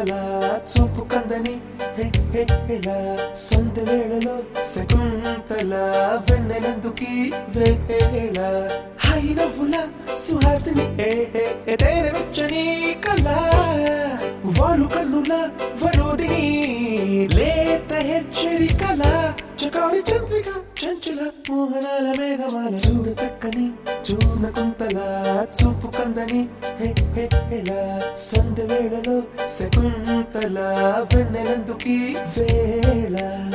చున్నకుంతల చూపు కందని హే హే హేలా సంద వేళలో శకుంతల వెన్నెలందుకి వేళ హై నవ్వుల సుహాసిని ఏ ఏ ఏ తేరే వెచ్చని కళ వాలు కన్నుల వరోదిని లేత హెచ్చరికల చకారి చంద్రిక చంచల మోహనాల మేఘమాల చూడ చక్కని చూర్ణ కుంతల చూపు కందని హే హే హేలా సంద వేళలో శకుంతల వెన్నెలందుకి వేళ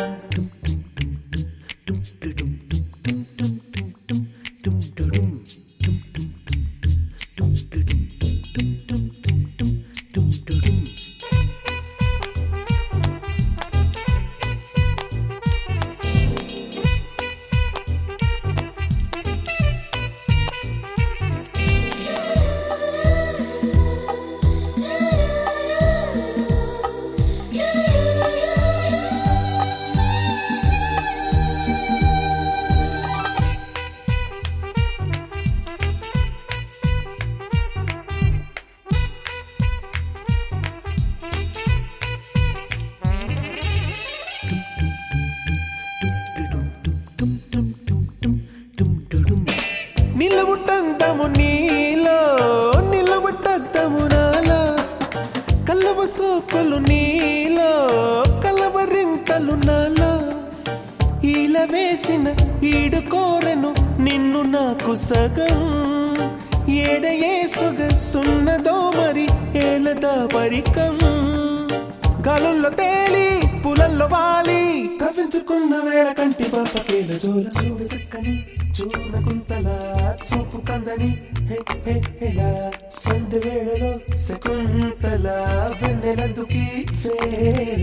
నిలవుట్టంతము నీలో నిలబట్టద్దము నాలో కలవ సోకులు నీలో కలవరింతలు నాలో ఈల వేసిన ఈడు కోరెను నిన్ను నాకు సగం ఏడయే సొగ సున్నదో మరి ఏలదా పరికం గాలుల్లో తేలి పులల్లో వాలి కవించుకున్న వేళ కంటి పాపకేల జోల చూడ చక్కని చూడకుంతల చూపు కందని హే హే హేలా సంద వేళలో శకుంతల వెన్నెలందుకి వేళ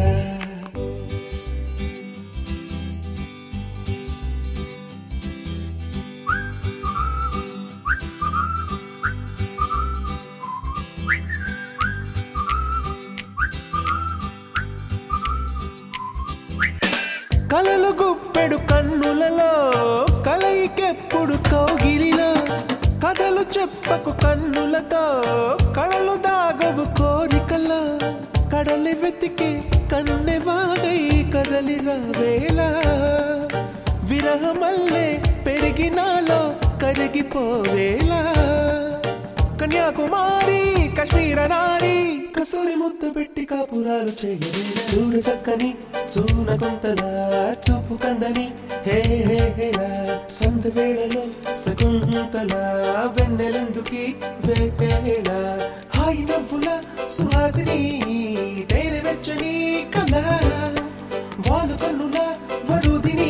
కలలు గుప్పెడు కన్నులలో కలయికెప్పుడు కౌగిలిలో కథలు చెప్పకు కన్నులతో కళలు దాగవు కోరికలో కడలి వెతికి కన్నె వాగై కదలి రావేలా విరహమల్లే పెరిగినాలో కరిగిపోవేలా కన్యాకుమారి కాశ్మీర నారి కస్తూరి ముద్ద పెట్టి కాపురాలు చేయవేళ చూడ చక్కని చూన కొంతల చూపు కందని హే హే హేలా సంద వేళలో సకుంతల వెన్నెలెందుకి వేళ హాయి నవ్వుల సుహాసిని తేనె వెచ్చని కళ వాలు కన్నుల వరుదిని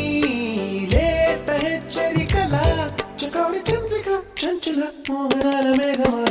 లేత హెచ్చరికల చకౌరి చంద్రిక చంచల మోహనాల మేఘమా